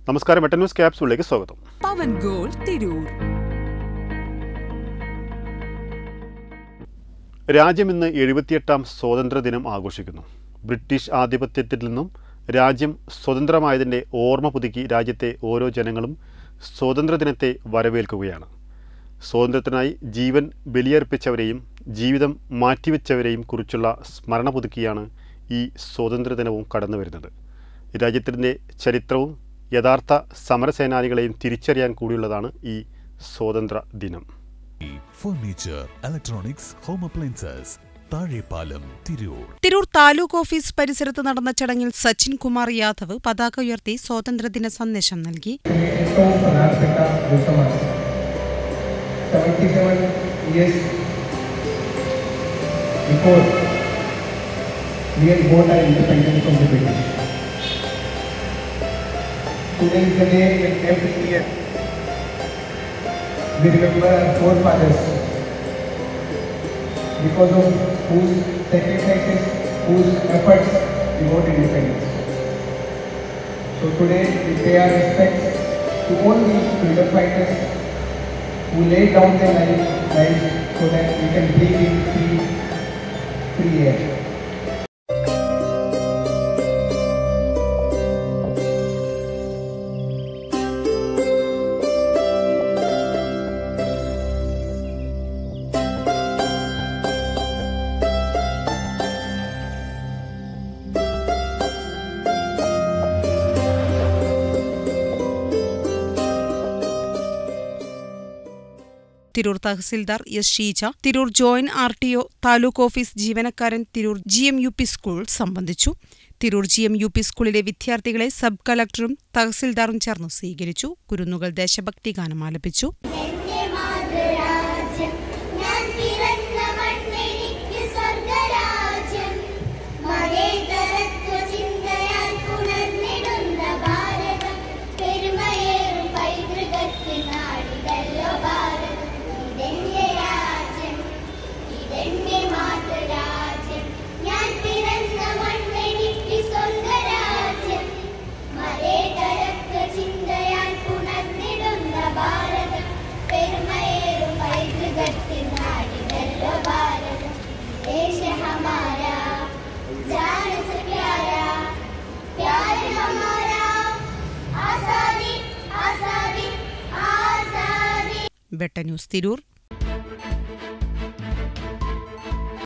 നമസ്കാരം വെട്ടൻ ന്യൂസ് ക്യാപ്സിലേക്ക് സ്വാഗതം പവൻ ഗോൾ തിരൂർ രാജ്യം ഇന്ന് എഴുപത്തിയെട്ടാം സ്വാതന്ത്ര്യദിനം ആഘോഷിക്കുന്നു ബ്രിട്ടീഷ് ആധിപത്യത്തിൽ നിന്നും രാജ്യം സ്വതന്ത്രമായതിൻ്റെ ഓർമ്മ പുതുക്കി രാജ്യത്തെ ഓരോ ജനങ്ങളും സ്വാതന്ത്ര്യദിനത്തെ വരവേൽക്കുകയാണ് സ്വാതന്ത്ര്യത്തിനായി ജീവൻ ബലിയർപ്പിച്ചവരെയും ജീവിതം മാറ്റിവെച്ചവരെയും കുറിച്ചുള്ള സ്മരണ പുതുക്കിയാണ് ഈ സ്വാതന്ത്ര്യദിനവും കടന്നു വരുന്നത് രാജ്യത്തിൻ്റെ ചരിത്രവും യഥാർത്ഥ സമരസേനാനികളെയും തിരിച്ചറിയാൻ കൂടിയുള്ളതാണ് ഈ സ്വാതന്ത്ര്യ ദിനം furniture electronics home appliances Thazhepalam Tirur Tirur taluk office പരിസരത്ത് നടന്ന ചടങ്ങിൽ സച്ചിൻ കുമാർ യാദവ് പതാക ഉയർത്തി സ്വാതന്ത്ര്യദിന സന്ദേശം നൽകി ഏറ്റവും പ്രധാനപ്പെട്ട ദിവസമാണ് seventy seven years before we had got our independence from the British. Today is the day when every year we remember our forefathers because of whose sacrifices, whose efforts we got independence. So today we pay our respects to all these freedom fighters who laid down their lives, lives so that we can breathe in free, free air. Tirur tahsildar S Sheeja Tirur joint R T O taluk office ജീവനക്കാരൻ Tirur G M U P school സംബന്ധിച്ചു Tirur G M U P സ്കൂളിലെ വിദ്യാർത്ഥികളെ sub കളക്ടറും തഹസിൽദാറും ചേർന്ന് സ്വീകരിച്ചു കുരുന്നുകൾ ദേശഭക്തി ഗാനം ആലപിച്ചു എന്റെ മാതൃരാജ്യം ഞാൻ പിറന്ന മണ്ണെനിക്ക് സ്വർഗരാജ്യം മതേതരത്വ ചിന്തയാൽ പുണർന്നിടുന്ന ഭാരതം പെരുമയേറും പൈതൃകത്തിൻ നാടിതല്ലോ ഭാരതം ഇതെന്റെ രാജ്യം ഇതെന്റെ മാതൃരാജ്യം ഞാൻ പിറന്ന മണ്ണെനിക്ക് സ്വർഗരാജ്യം മതേതരത്വ ചിന്തയാൽ പുണർന്നിടുന്ന ഭാരതം പെരുമയേറും പൈതൃകത്തിൻ നാടിതല്ലോ ഭാരതം ദേശ ഹമാരാ ജാന സെ പ്യാരാ പ്യാർ ഹമാരാ ആസാദി ആസാദി ആസാദി ബെട്ട ന്യൂസ് തിരൂർ